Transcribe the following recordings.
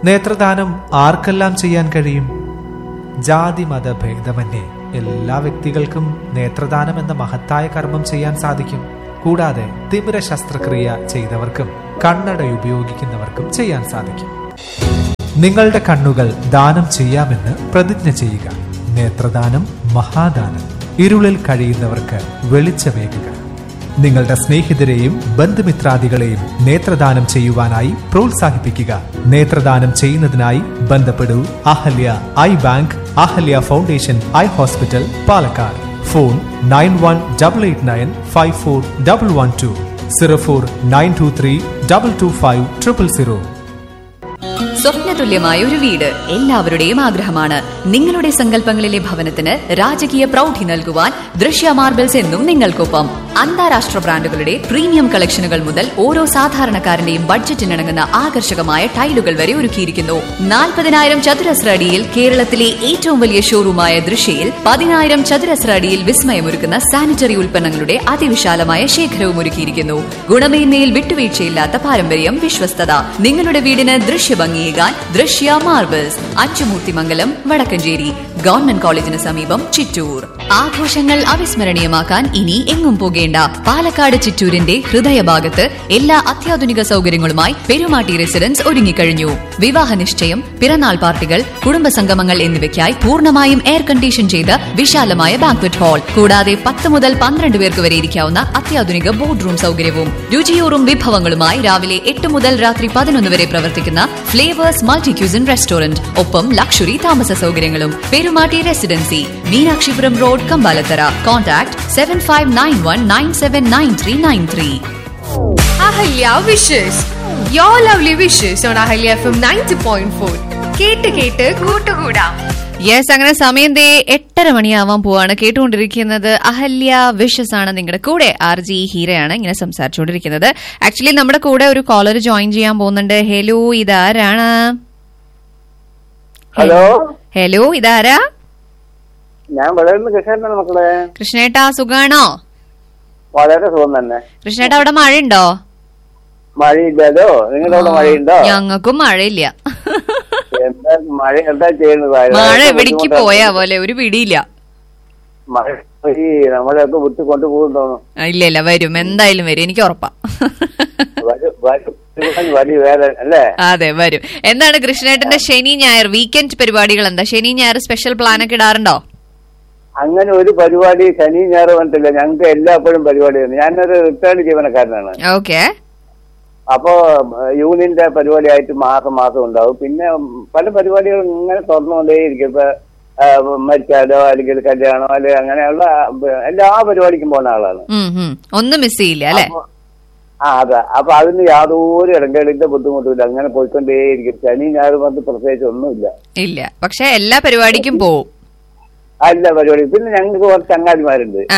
നേത്രദാനം ആർക്കെല്ലാം ചെയ്യാൻ കഴിയും ജാതി മത ഭേദമന്യേ എല്ലാ വ്യക്തികൾക്കും നേത്രദാനം എന്ന മഹത്തായ കർമ്മം ചെയ്യാൻ സാധിക്കും കൂടാതെ തിമിര ശസ്ത്രക്രിയ ചെയ്തവർക്കും കണ്ണട ഉപയോഗിക്കുന്നവർക്കും ചെയ്യാൻ സാധിക്കും നിങ്ങളുടെ കണ്ണുകൾ ദാനം ചെയ്യാമെന്ന് പ്രതിജ്ഞ ചെയ്യുക നേത്രദാനം മഹാദാനം ഇരുളിൽ കഴിയുന്നവർക്ക് വെളിച്ചമേകുക നിങ്ങളുടെ സ്നേഹിതരെയും ബന്ധുമിത്രാദികളെയും നേത്രദാനം ചെയ്യുവാനായി പ്രോത്സാഹിപ്പിക്കുക നേത്രദാനം ചെയ്യുന്നതിനായി ബന്ധപ്പെടൂ Ahalya eye bank Ahalya foundation eye hospital Palakkad phone nine one double eight nine five four double one two zero four nine two three double two five triple zero സ്വപ്നതുല്യമായ ഒരു വീട് എല്ലാവരുടെയും ആഗ്രഹമാണ് നിങ്ങളുടെ സങ്കല്പങ്ങളിലെ ഭവനത്തിന് രാജകീയ പ്രൗഢി നൽകുവാൻ ദൃശ്യ മാർബിൾസ് എന്നും നിങ്ങൾക്കൊപ്പം അന്താരാഷ്ട്ര ബ്രാൻഡുകളുടെ പ്രീമിയം കളക്ഷനുകൾ മുതൽ ഓരോ സാധാരണക്കാരന്റെയും ബഡ്ജറ്റിനിണങ്ങുന്ന ആകർഷകമായ ടൈലുകൾ വരെ ഒരുക്കിയിരിക്കുന്നു നാൽപ്പതിനായിരം ചതുരശ്ര അടിയിൽ കേരളത്തിലെ ഏറ്റവും വലിയ ഷോറൂമായ ദൃശ്യയിൽ പതിനായിരം ചതുരശ്ര അടിയിൽ വിസ്മയമൊരുക്കുന്ന സാനിറ്ററി ഉൽപ്പന്നങ്ങളുടെ അതിവിശാലമായ ശേഖരവും ഒരുക്കിയിരിക്കുന്നു ഗുണമേന്മയിൽ വിട്ടുവീഴ്ചയില്ലാത്ത പാരമ്പര്യം വിശ്വസ്തത നിങ്ങളുടെ വീടിന് ദൃശ്യഭംഗിയേകാൻ ദൃശ്യ മാർബിൾസ് അച്ചുമൂർത്തിമംഗലം വടക്കഞ്ചേരി ഗവൺമെന്റ് കോളേജിന് സമീപം ചിറ്റൂർ ആഘോഷങ്ങൾ അവിസ്മരണീയമാക്കാൻ ഇനി എങ്ങും പോകേണ്ട പാലക്കാട് ചിറ്റൂരിന്റെ ഹൃദയഭാഗത്ത് എല്ലാ അത്യാധുനിക സൗകര്യങ്ങളുമായി പെരുമാട്ടി റെസിഡൻസ് ഒരുങ്ങിക്കഴിഞ്ഞു വിവാഹ നിശ്ചയം പിറന്നാൾ പാർട്ടികൾ കുടുംബസംഗമങ്ങൾ എന്നിവയ്ക്കായി പൂർണ്ണമായും എയർ കണ്ടീഷൻ ചെയ്ത വിശാലമായ ബാങ്ക്വറ്റ് ഹാൾ കൂടാതെ പത്ത് മുതൽ പന്ത്രണ്ട് പേർക്ക് വരെ ഇരിക്കാവുന്ന അത്യാധുനിക ബോർഡ് റൂം സൗകര്യവും രുചിയൂറും വിഭവങ്ങളുമായി രാവിലെ എട്ട് മുതൽ രാത്രി പതിനൊന്ന് വരെ പ്രവർത്തിക്കുന്ന ഫ്ലേവേഴ്സ് മൾട്ടി ക്യൂസിൻ റെസ്റ്റോറന്റ് ഒപ്പം ലക്ഷറി താമസ സൗകര്യങ്ങളും Perumatty residency Meenakshipuram road Kambalathara contact seven five nine one nine seven nine three nine three Ahalya wishes your lovely wishes on Ahalya F M ninety point four കേട്ട് കേട്ട് കൂട്ടുകൂടാം യെസ് അങ്ങനെ സമയം ദേ എട്ടര മണിയാവാൻ പോവാണ് കേട്ടുകൊണ്ടിരിക്കുന്നത് അഹല്യ വിഷസ് ആണ് നിങ്ങളുടെ കൂടെ ആർ ജി ഹീരയാണ് ഇങ്ങനെ സംസാരിച്ചുകൊണ്ടിരിക്കുന്നത് ആക്ച്വലി നമ്മുടെ കൂടെ ഒരു കോളർ ജോയിൻ ചെയ്യാൻ പോകുന്നുണ്ട് ഹലോ ഇതാരാണ് ഹലോ ഹലോ ഇതാരാ ഞാൻ വളരുന്ന കൃഷ്ണേട്ടനാണ് മക്കളെ കൃഷ്ണേട്ടാ സുഖാണോ വളരെ സുഖം തന്നെ കൃഷ്ണേട്ടാ അവിടെ മഴയുണ്ടോ മഴയില്ലല്ലോ നിങ്ങളുടെ അവിടെ മഴയുണ്ടോ ഞങ്ങൾക്കും മഴയില്ല എന്താ മഴ എന്താ ചെയ്യുന്നത് മഴ വളരെ എവിടേക്ക് ബുദ്ധിമുട്ടാണ്. പോയാ പോലെ ഒരു പിടിയില്ല മഴ ഈ നമ്മളെയൊക്കെ വിട്ട് കൊണ്ടുപോകും തോന്നുന്നു ആ, ഇല്ല ഇല്ല വരും എന്തായാലും വരും എനിക്ക് ഉറപ്പാ വരും വരും വരും, വരും വേറെ അല്ലേ അതെ വരും എന്താണ് കൃഷ്ണേട്ടന്റെ ശനി ഞായർ വീക്കെൻഡ് പരിപാടികൾ എന്താ ശനി ഞായർ സ്പെഷ്യൽ പ്ലാൻ ഒക്കെ ഇടാറുണ്ടോ അങ്ങനെ ഒരു പരിപാടി ശനി ഞായർ വന്നിട്ടില്ല ഞങ്ങൾക്ക് എല്ലാപ്പോഴും പരിപാടിയാണ് ഞാനൊരു റിട്ടയർഡ് ജീവനക്കാരനാണ് ഓക്കെ അപ്പോ ഏഹ്, യൂണിയന്റെ പരിപാടിയായിട്ട് മാസം മാസം ഉണ്ടാവും പിന്നെ പല പരിപാടികളും ഇങ്ങനെ തുറന്നുകൊണ്ടേയിരിക്കും ഇപ്പൊ ഏഹ്, മരിച്ചാലോ അല്ലെങ്കിൽ കല്യാണോ അല്ലെങ്കിൽ അങ്ങനെയുള്ള ഏഹ്, എല്ലാ പരിപാടിക്കും പോകുന്ന ആളാണ് ഒന്നും മിസ് ചെയ്യില്ല അല്ലെ അപ്പൊ- ആ അതെ അപ്പൊ അതിന് യാതൊരു ഇടങ്കേടിന്റെ ബുദ്ധിമുട്ടില്ല അങ്ങനെ പോയിക്കൊണ്ടേയിരിക്കും ശനി ഞായർ വന്ന് പ്രത്യേകിച്ച് ഒന്നുമില്ല ഇല്ല പക്ഷെ എല്ലാ പരിപാടിക്കും പോവും ആ എല്ലാ പരിപാടിയും പിന്നെ ഞങ്ങൾക്ക് കുറച്ച് ചങ്ങാതിമാരുണ്ട് ആ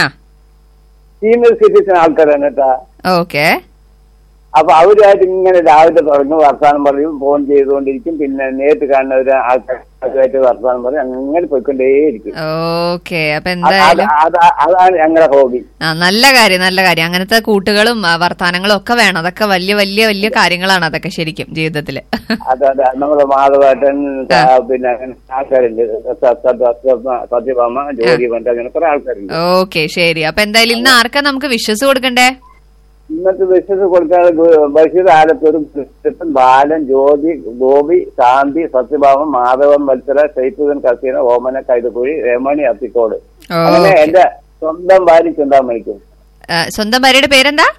സീനിയർ സിറ്റിസൺ ആൾക്കാരാണ് കേട്ടാ ഓക്കെ അപ്പൊ അവരുമായിട്ട് ഇങ്ങനെ രാവിലെ തുടങ്ങും വർത്തമാനം പറയും ഫോൺ ചെയ്തുകൊണ്ടിരിക്കും പിന്നെ നേരിട്ട് കാണുന്ന ഒരു ആൾക്കാരുമായിട്ട് വർത്തമാനം പറയും അങ്ങനെ പോയിക്കൊണ്ടേയിരിക്കും ഓക്കെ അപ്പൊ അത് എന്തായാലും അത് അതാണ് ഞങ്ങളുടെ ഹോബി ആ നല്ല കാര്യം നല്ല കാര്യം അങ്ങനത്തെ കൂട്ടുകളും ആ, വർത്താനങ്ങളും ഒക്കെ വേണം അതൊക്കെ വലിയ വലിയ വലിയ കാര്യങ്ങളാണ് അതൊക്കെ ശരിക്കും ജീവിതത്തില് അതെ അതെ നമ്മുടെ മാധവേട്ടൻ ആ, പിന്നെ അങ്ങനെ ആൾക്കാരുണ്ട് സ- സ- സ- സത്യഭാമ ജോലി ബന്ധം അങ്ങനെ കുറെ ആൾക്കാരുണ്ട് ഓക്കെ ശരി അപ്പൊ എന്തായാലും ഇന്ന് ആർക്കാ നമുക്ക് വിശ്വസ് കൊടുക്കണ്ടേ ഇന്നത്തെ ബിസിനസ് കൊടുക്കാൻ ബഷീർ ആലത്തൂരും കൃഷ്ണൻ ബാലൻ ജ്യോതി ഗോപി ശാന്തി സത്യഭാമൻ മാധവൻ മത്സര ശൈത്തുദൻ കസീന ഓമന കൈതക്കുഴി രമണി അത്തിക്കോട് അങ്ങനെ ഓക്കെ. എന്റെ സ്വന്തം ഭാര്യ ചിന്താമണിക്കും ആ, സ്വന്തം ഭാര്യയുടെ പേരെന്താ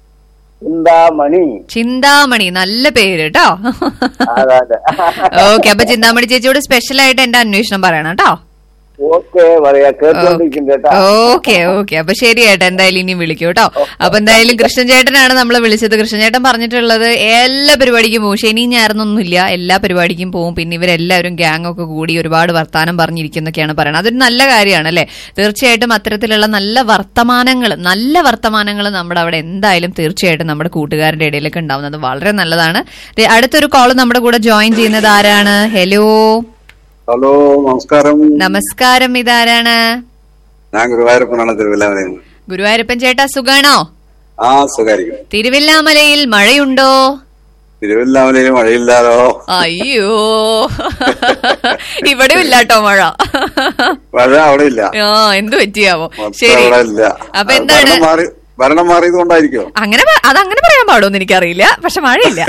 ചിന്താമണി ചിന്താമണി നല്ല പേര് കേട്ടോ അതെ അതെ ഓക്കെ അപ്പൊ ചിന്താമണി ചേച്ചിയോട് സ്പെഷ്യൽ ആയിട്ട് എന്റെ അന്വേഷണം പറയണം കേട്ടോ ഓക്കെ പറയാ കേട്ടോണ്ടിരിക്കും കേട്ടാ ഓക്കെ ഓക്കെ അപ്പൊ ശരി ചേട്ടാ എന്തായാലും ഇനി വിളിക്കൂ കേട്ടോ അപ്പൊ എന്തായാലും കൃഷ്ണൻ ചേട്ടനാണ് നമ്മളെ വിളിച്ചത് കൃഷ്ണൻ ചേട്ടൻ പറഞ്ഞിട്ടുള്ളത് എല്ലാ പരിപാടിക്കും പോകും ശനി ഞായറൊന്നുമില്ല എല്ലാ പരിപാടിക്കും പോകും പിന്നെ ഇവരെല്ലാവരും ഗ്യാങ് ഒക്കെ കൂടി ഒരുപാട് വർത്താനം പറഞ്ഞിരിക്കുന്നൊക്കെയാണ് പറയുന്നത് അതൊരു നല്ല കാര്യമാണ് അല്ലെ തീർച്ചയായിട്ടും അത്തരത്തിലുള്ള നല്ല വർത്തമാനങ്ങൾ നല്ല വർത്തമാനങ്ങൾ നമ്മുടെ അവിടെ എന്തായാലും തീർച്ചയായിട്ടും നമ്മുടെ കൂട്ടുകാരുടെ ഇടയിലൊക്കെ ഉണ്ടാവുന്നത് വളരെ നല്ലതാണ് ദേ, അടുത്തൊരു കോള് നമ്മുടെ കൂടെ ജോയിൻ ചെയ്യുന്നത് ആരാണ് ഹലോ ഹലോ നമസ്കാരം നമസ്കാരം ഇതാരാണ് ഞാൻ ഗുരുവായൂരപ്പനാണ് തിരുവല്ലാമലയിൽ നിന്ന് ഗുരുവായൂരപ്പൻ ചേട്ടാ സുഖാണോ ആ സുഖായിരിക്കും തിരുവില്ലാമലയിൽ മഴയുണ്ടോ തിരുവല്ലാമലയിൽ മഴയില്ലാലോ അയ്യോ ഇവിടെയും ഇല്ലാട്ടോ മഴ മഴ അവിടെ ഇല്ല ആ എന്ത് പറ്റിയാവോ മൊത്തം ശരി അവിടെ ഇല്ല അപ്പൊ അത് എന്താണ് ഭരണം മാറി ഭരണം മാറിയത് കൊണ്ടായിരിക്കോ അങ്ങനെ പ- അതങ്ങനെ പറയാൻ പാടുമെന്ന് എനിക്കറിയില്ല പക്ഷെ മഴയില്ല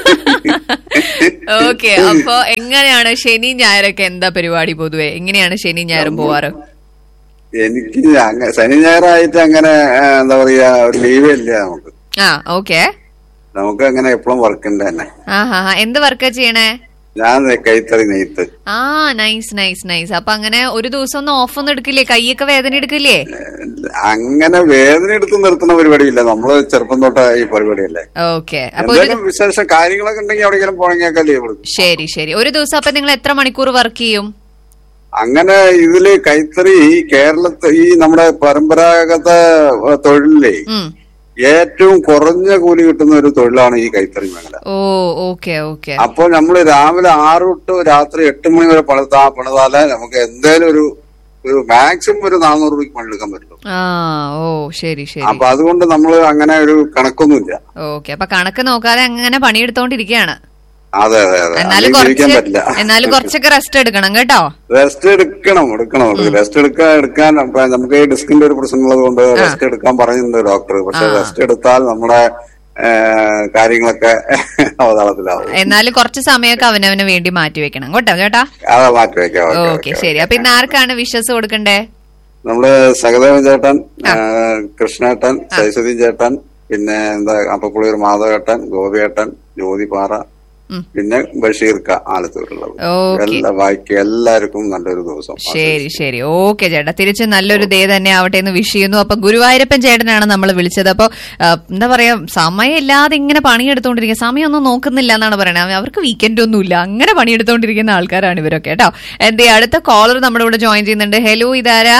ഓക്കെ അപ്പൊ എങ്ങനെയാണ് ശനി ഞായറൊക്കെ എന്താ പരിപാടി പൊതുവെ എങ്ങനെയാണ് ശനി ഞായറും പോവാറ് എനിക്ക് അങ്ങ- ശനി ഞായറായിട്ട് അങ്ങനെ ആ, എന്താ പറയാ ഒരു ലീവേ ഇല്ല നമുക്ക് ആ ഓക്കെ നമുക്ക് അങ്ങനെ എപ്പോഴും വർക്ക് ഉണ്ട് തന്നെ ആ ഹാ ഹാ എന്ത് വർക്കാ ചെയ്യണേ ഞാൻ കൈത്തറി നെയ്ത്ത് ആ നൈസ് നൈസ് നൈസ് അപ്പൊ അങ്ങനെ ഒരു ദിവസം ഒന്നും ഓഫ് ഒന്നും എടുക്കില്ലേ കൈയൊക്കെ വേദന എടുക്കില്ലേ അങ്ങനെ വേദന എടുത്ത് നിർത്തുന്ന പരിപാടിയില്ല നമ്മള് ചെറുപ്പം തൊട്ട ഈ പരിപാടിയല്ലേ ഓക്കെ അപ്പൊ ഒരു എന്തെങ്കിലും വിശേഷ കാര്യങ്ങളൊക്കെ ഉണ്ടെങ്കിൽ എവിടെയെങ്കിലും പോകണമെങ്കിൽ ലീവ് എടുക്കും ശരി ശരി ഒരു ദിവസം അപ്പൊ നിങ്ങൾ എത്ര മണിക്കൂർ വർക്ക് ചെയ്യും അങ്ങനെ ഇതില് കൈത്തറി ഈ കേരളത്തെ ഈ നമ്മുടെ പരമ്പരാഗത ഏഹ്, തൊഴിലിലെ ഉം ഏറ്റവും കുറഞ്ഞ കൂലി കിട്ടുന്ന ഒരു തൊഴിലാണ് ഈ കൈത്തറി മേഖല ഓ ഓക്കെ ഓക്കെ അപ്പോൾ നമ്മൾ രാവിലെ ആറ് തൊട്ട് രാത്രി എട്ട് മണി വരെ പണിതാ പണിതാലേ നമുക്ക് എന്തേലും ഒരു ഒരു മാക്സിമം ഒരു നാനൂറ് രൂപയ്ക്ക് പണിയെടുക്കാൻ പറ്റുള്ളൂ ആ ഓ ശരി ശരി അപ്പൊ അതുകൊണ്ട് നമ്മൾ അങ്ങനെ ഒരു കണക്കൊന്നുമില്ല ഓക്കെ അപ്പൊ കണക്ക് നോക്കാതെ അങ്ങനെ പണിയെടുത്തോണ്ടിരിക്കുകയാണ് അതെ അതെ അതെ എന്നാലും അല്ലെങ്കിൽ ജീവിക്കാൻ കുറച്ച് പറ്റില്ല എന്നാലും കുറച്ചൊക്കെ റെസ്റ്റ് എടുക്കണം കേട്ടോ റെസ്റ്റ് എടുക്കണം എടുക്കണം റെസ്റ്റ് എടുക്കാൻ എടുക്കാൻ അപ്പൊ നമുക്ക് ഈ ഡിസ്കിന്റെ ഒരു പ്രശ്നമുള്ളത് കൊണ്ട് റെസ്റ്റ് എടുക്കാൻ പറയുന്നുണ്ട് ഡോക്ടർ പക്ഷെ റെസ്റ്റ് എടുത്താൽ നമ്മുടെ ഏ, കാര്യങ്ങളൊക്കെ അവതാളത്തിലാവും എന്നാലും കുറച്ച് സമയമൊക്കെ അവനവന് വേണ്ടി മാറ്റി വെക്കണം കേട്ടോ ചേട്ടാ അതാ മാറ്റി വെക്കാം ഓക്കേ, ഓക്കെ ഓക്കേ. ശരി അപ്പൊ ഇന്ന് ആർക്കാണ് വിശ്വസ് കൊടുക്കണ്ടേ നമ്മള് സഹദേവൻ ചേട്ടൻ ഏ, കൃഷ്ണേട്ടൻ സരസ്വതി ചേട്ടൻ പിന്നെ എന്താ അപ്പപ്പുള്ളിയൂർ മാധവേട്ടൻ ഗോപിയേട്ടൻ ജ്യോതിപാറ ഉം. പിന്നെ ബഷീർക്ക ആലത്തൂരുള്ളത് ഓക്കെ എല്ലാ ബാക്കി എല്ലാവർക്കും നല്ലൊരു ദിവസം ശരി ശരി ഓക്കെ ചേട്ടാ തിരിച്ച് നല്ലൊരു ഡേ തന്നെ ആവട്ടെ എന്ന് വിഷ് ചെയ്യുന്നു അപ്പൊ ഗുരുവായൂരപ്പൻ ചേട്ടനാണ് നമ്മൾ വിളിച്ചത് അപ്പൊ ആ, എന്താ പറയാ സമയമില്ലാതെ ഇങ്ങനെ പണിയെടുത്തോണ്ടിരിക്കുക സമയമൊന്നും നോക്കുന്നില്ല എന്നാണ് പറയുന്നത് അവർക്ക് വീക്കെൻഡ് ഒന്നും ഇല്ല അങ്ങനെ പണിയെടുത്തോണ്ടിരിക്കുന്ന ആൾക്കാരാണ് ഇവരൊക്കെ കേട്ടോ എന്തേ അടുത്ത കോളർ നമ്മുടെ കൂടെ ജോയിൻ ചെയ്യുന്നുണ്ട് ഹലോ ഇതാരാ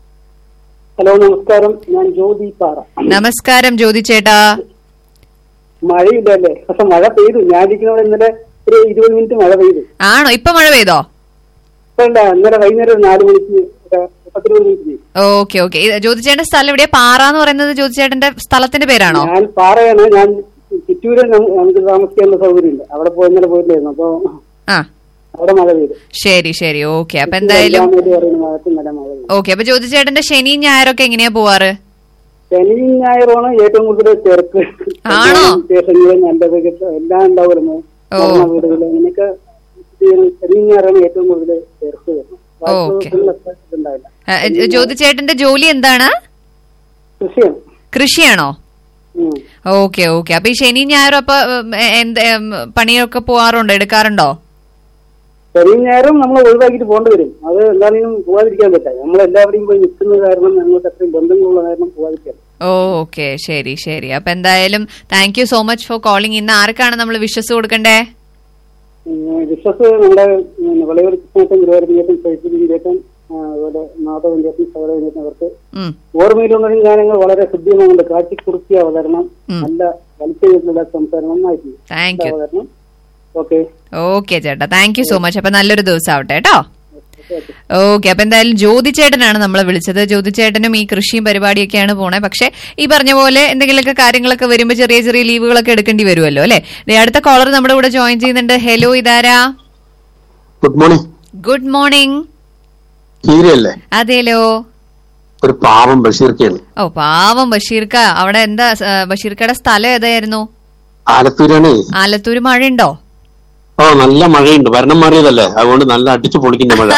ഹലോ നമസ്കാരം ഞാൻ ജ്യോതി പാറ നമസ്കാരം ജ്യോതി ചേട്ടാ മഴയില്ലല്ലേ പക്ഷെ മഴ പെയ്തു ഞാൻ ഇരിക്കുന്നവിടെ ഇന്നലെ ഒരു ഇരുപത് മിനിറ്റ് മഴ പെയ്തു ആണോ ഇപ്പൊ മഴ പെയ്തോ ഇപ്പൊ ഇല്ല ഇന്നലെ വൈകുന്നേരം ഒരു നാല് മണിക്ക് ഒരു പത്തിരുപത് മിനിറ്റ് പെയ്തു ഓക്കെ ഓക്കെ ജ്യോതി ചേട്ടന്റെ സ്ഥലം എവിടെയാ പാറ എന്ന് പറയുന്നത് ജ്യോതി ചേട്ടന്റെ സ്ഥലത്തിന്റെ പേരാണോ ഞാൻ പാറയാണ് ഞാൻ ചിറ്റൂര് നം- നമുക്ക് താമസിക്കാനുള്ള സൗകര്യമില്ല അവിടെ പോയി ഇന്നലെ പോയില്ലായിരുന്നു അപ്പൊ ആ അവിടെ മഴ പെയ്തു ശരി ശരി ഓക്കെ അപ്പൊ എന്തായാലും ഇല്ലാന്നൊരു പറയുന്ന ഭാഗത്ത് ഇന്നലെ മഴ പെയ്തു ഓക്കെ അപ്പൊ ജ്യോതി ചേട്ടന്റെ ശനിയും ഞായറൊക്കെ എങ്ങനെയാ പോവാറ് ശനിയും ഞായറുമാണ് ഏറ്റവും കൂടുതൽ തിരക്ക് ആണോ? സ്റ്റേഷനുകൾ നല്ല തിരക്ക് എല്ലാം ഉണ്ടാവുമല്ലോ ഓ. മരണ വീടുകൾ അങ്ങനെയൊക്കെ ശനിയും ഞായറാണ് ഏറ്റവും കൂടുതൽ തിരക്ക് വരുന്നത് ബാക്കി ഓക്കെ. ദിവസങ്ങളിലൊക്കെ ഇതുണ്ടാവില്ല ആ, ജ- ജ്യോതി ചേട്ടന്റെ ജോലി എന്താണ് കൃഷിയാണ് കൃഷിയാണോ ഉം. ഓക്കെ ഓക്കെ അപ്പൊ ഈ ശനി ഞായറും അപ്പൊ ഉം, എ- എന്ത് ഉം, പണിയൊക്കെ പോവാറുണ്ടോ എടുക്കാറുണ്ടോ ശനിയും ഞായറും നമ്മൾ ഒഴിവാക്കിയിട്ട് പോകേണ്ടി വരും അത് എന്താണെങ്കിലും പോകാതിരിക്കാൻ പറ്റില്ല നമ്മൾ എല്ലാവരെയും പോയി നിൽക്കുന്നത് കാരണം ഞങ്ങൾക്ക് അത്രയും ബന്ധങ്ങളുള്ള കാരണം പോകാതിരിക്കാൻ ഓക്കെ ശരി ശരി അപ്പൊ എന്തായാലും thank you so much for calling ഇന്ന് ആർക്കാണ് നമ്മൾ വിശ്വസ് കൊടുക്കണ്ടേ വിശ്വസ് നമ്മുടെ ഉം, വിളയൂർ കൃഷ്ണേട്ടൻ ഗുരുവായൂരപ്പൻ ചേട്ടൻ ശൈത്യൻ ചേട്ടൻ ആ, അതുപോലെ മാധവൻ ചേട്ടൻ സഹോദരൻ ചേട്ടൻ അവർക്ക് ഉം, ഓർമ്മയിലൊന്നും ഞാനങ്ങൾ വളരെ ഹൃദ്യമാകുന്നുണ്ട് കാട്ടിക്കുറുക്കിയ അവതരണം ഉം. നല്ല വലിച്ചുള്ള സംസാരം നന്നായിട്ടുണ്ട് താങ്ക് യു അവതരണം ഓക്കെ ഓക്കെ ചേട്ടാ താങ്ക് യു സോ മച്ച് അപ്പൊ നല്ലൊരു ദിവസം ആവട്ടെ കേട്ടോ ഓക്കെ അപ്പൊ എന്തായാലും ജ്യോതി ചേട്ടനാണ് നമ്മളെ വിളിച്ചത് ജ്യോതി ചേട്ടനും ഈ കൃഷിയും പരിപാടിയൊക്കെയാണ് പോണേ പക്ഷെ ഈ പറഞ്ഞ പോലെ എന്തെങ്കിലുമൊക്കെ കാര്യങ്ങളൊക്കെ വരുമ്പോൾ ചെറിയ ചെറിയ ലീവുകളൊക്കെ എടുക്കേണ്ടി വരുമല്ലോ അല്ലെ ദേ അടുത്ത കോളർ നമ്മുടെ കൂടെ ജോയിൻ ചെയ്യുന്നുണ്ട് ഹലോ ഇതാരാ ഗുഡ് മോർണിംഗ് ഗുഡ് മോർണിംഗ് ഹീരയല്ലേ അതേലോ ഒരു പാവം ബഷീർക്കയാണ് ഓ പാവം ബഷീർക്ക അവിടെ എന്താ ആ, ബഷീർക്കയുടെ സ്ഥലം ഏതായിരുന്നു ആലത്തൂരാണ് ആലത്തൂര് മഴയുണ്ടോ ഓ നല്ല മഴയുണ്ട് ഭരണം മാറിയതല്ലേ അതുകൊണ്ട് നല്ല അടിച്ചു പൊളിക്കുന്ന മഴ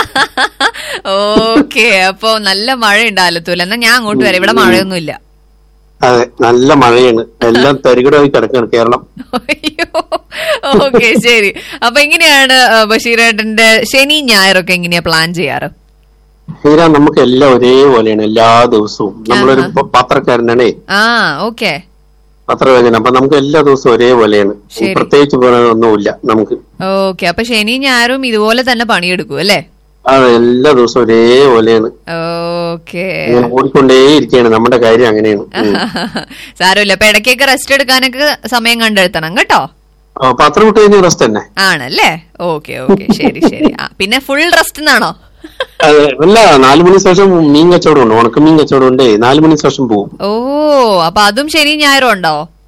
ഓക്കെ അപ്പൊ നല്ല മഴയുണ്ട് ആലത്തൂര് എന്നാ ഞാൻ അങ്ങോട്ട് വരാം ഇവിടെ മഴയൊന്നുമില്ല അതെ നല്ല മഴയാണ് എല്ലാം തരികിടമായി കിടക്കുകയാണ് കേരളം അയ്യോ ഓക്കെ ശരി അപ്പൊ എങ്ങനെയാണ് ആ, ബഷീറേട്ടന്റെ ശനി ഞായറൊക്കെ എങ്ങനെയാ പ്ലാൻ ചെയ്യാറ് ഹീര നമുക്ക് എല്ലാം ഒരേപോലെയാണ് എല്ലാ ദിവസവും നമ്മളൊരു പ- പത്രക്കാരനാണേ ആ ഓക്കെ പത്രവേദന അപ്പൊ നമുക്ക് എല്ലാ ദിവസവും ഒരേപോലെയാണ് ശരി. പ്രത്യേകിച്ച് ഒന്നുമില്ല നമുക്ക് ഓക്കെ അപ്പൊ ശനി ഞായറും ഇതുപോലെ തന്നെ പണിയെടുക്കും അല്ലേ അതെ എല്ലാ ദിവസവും ഒരേപോലെയാണ് ഓക്കെ ഇങ്ങനെ ഓടിക്കൊണ്ടേയിരിക്കുകയാണ് നമ്മുടെ കാര്യം അങ്ങനെയാണ് ഉം. സാരമില്ല അപ്പൊ ഇടയ്ക്കൊക്കെ റെസ്റ്റ് എടുക്കാനൊക്കെ സമയം കണ്ടെടുത്തണം കേട്ടോ ആ, പത്രം വിട്ട് കഴിഞ്ഞ റെസ്റ്റ് തന്നെ ആണല്ലേ ഓക്കെ ഓക്കെ ശരി ശരി ആ പിന്നെ ഫുൾ റെസ്റ്റ് എന്നാണോ അതെ അല്ല നാലു മണി ശേഷം മീൻ കച്ചവടം ഉണ്ട് ഉണക്ക മീൻ കച്ചവടം ഉണ്ട് നാലു മണി ശേഷം പോകും ഓ അപ്പൊ അതും ശനി ഞായറും ഉണ്ടോ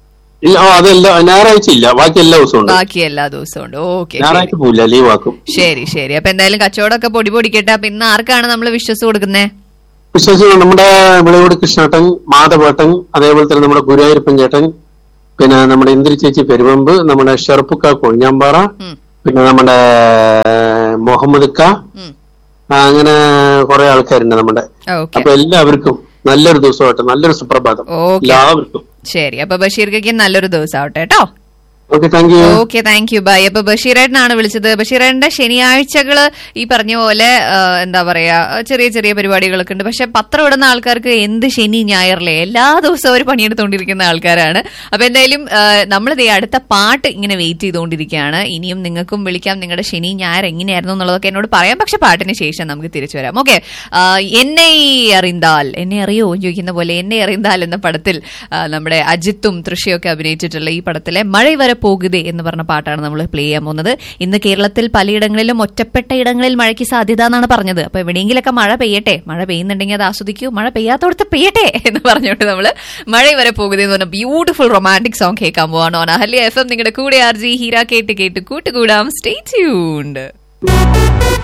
ഇല്ല ഓ അതെല്ലാം ഞായറാഴ്ച ഇല്ല ബാക്കി എല്ലാ ദിവസവും ഉണ്ട് ബാക്കി എല്ലാ ദിവസവും ഉണ്ട് ഓക്കെ ഞായറാഴ്ച പോവില്ല ലീവ് ആക്കും ശരി ശരി അപ്പൊ എന്തായാലും കച്ചവടമൊക്കെ പൊടി പൊടിക്കട്ടെ അപ്പൊ ഇന്ന് ആർക്കാണ് നമ്മൾ വിശ്വസ് കൊടുക്കുന്നേ വിശേഷം നമ്മുടെ വിളയോട് കൃഷ്ണേട്ടൻ മാധവേട്ടൻ അതേപോലെ തന്നെ നമ്മുടെ ഗുരുവായൂരപ്പൻ ചേട്ടൻ പിന്നെ നമ്മുടെ ഇന്ദ്രി ചേച്ചി പെരുവമ്പ് നമ്മുടെ ഷെർപ്പുക്ക കൊഴിഞ്ഞാമ്പാറ ഉം. പിന്നെ നമ്മുടെ മുഹമ്മദ് ക ഉം. ആ, അങ്ങനെ കുറെ ആൾക്കാരുണ്ട് നമ്മുടെ ഓക്കെ അപ്പൊ എല്ലാവർക്കും നല്ലൊരു ദിവസമായിട്ട് നല്ലൊരു സുപ്രഭാതം ഓക്കെ എല്ലാവർക്കും ശരി അപ്പൊ ബഷീർക്കൊക്കെ നല്ലൊരു ദിവസം ആവട്ടെ കേട്ടോ okay thank you okay thank you bye അപ്പൊ ബഷീറേട്ടനാണ് വിളിച്ചത് ബഷീറേട്ടന്റെ ശനിയാഴ്ചകള് ഈ പറഞ്ഞ പോലെ ആ, എന്താ പറയാ ചെറിയ ചെറിയ പരിപാടികളൊക്കെ ഉണ്ട് പക്ഷെ പത്രം ഇടുന്ന ആൾക്കാർക്ക് എന്ത് ശനി ഞായറിലെ എല്ലാ ദിവസവും അവർ പണിയെടുത്തുകൊണ്ടിരിക്കുന്ന ആൾക്കാരാണ് അപ്പൊ എന്തായാലും നമ്മൾ ദേ അടുത്ത പാട്ട് ഇങ്ങനെ വെയിറ്റ് ചെയ്തുകൊണ്ടിരിക്കുകയാണ് ഇനിയും നിങ്ങൾക്കും വിളിക്കാം നിങ്ങളുടെ ശനി ഞായർ എങ്ങനെയായിരുന്നു എന്നുള്ളതൊക്കെ എന്നോട് പറയാം പക്ഷെ പാട്ടിന് ശേഷം നമുക്ക് തിരിച്ചു വരാം ഓക്കെ എന്നെ അറിന്താൽ എന്നെ അറിയോ എന്ന് ചോദിക്കുന്ന പോലെ എന്നെ അറിന്താൽ എന്ന പടത്തിൽ ആ, നമ്മുടെ അജിത്തും തൃഷയൊക്കെ അഭിനയിച്ചിട്ടുള്ള ഈ പടത്തിലെ മഴ വരെ പോകുതേ എന്ന് പറഞ്ഞ പാട്ടാണ് നമ്മൾ പ്ലേ ചെയ്യാൻ പോകുന്നത് ഇന്ന് കേരളത്തിൽ പലയിടങ്ങളിലും ഒറ്റപ്പെട്ട ഇടങ്ങളിൽ മഴയ്ക്ക് സാധ്യത എന്നാണ് പറഞ്ഞത് അപ്പൊ എവിടെയെങ്കിലൊക്കെ മഴ പെയ്യട്ടെ മഴ പെയ്യുന്നുണ്ടെങ്കിൽ അത് ആസ്വദിക്കൂ മഴ പെയ്യാത്തോടത്ത് പെയ്യട്ടെ എന്ന് പറഞ്ഞുകൊണ്ട് നമ്മൾ മഴ വരെ പോകുതേ എന്ന് പറഞ്ഞ ബ്യൂട്ടിഫുൾ റൊമാൻറ്റിക് സോങ് കേൾക്കാൻ പോവാണ് ഓൺ അഹല്യ എഫ് എം നിങ്ങളുടെ കൂടെ ആർ ജി ഹീര കേട്ട് കേട്ട് കൂട്ടുകൂടാം സ്റ്റേ ട്യൂൺഡ്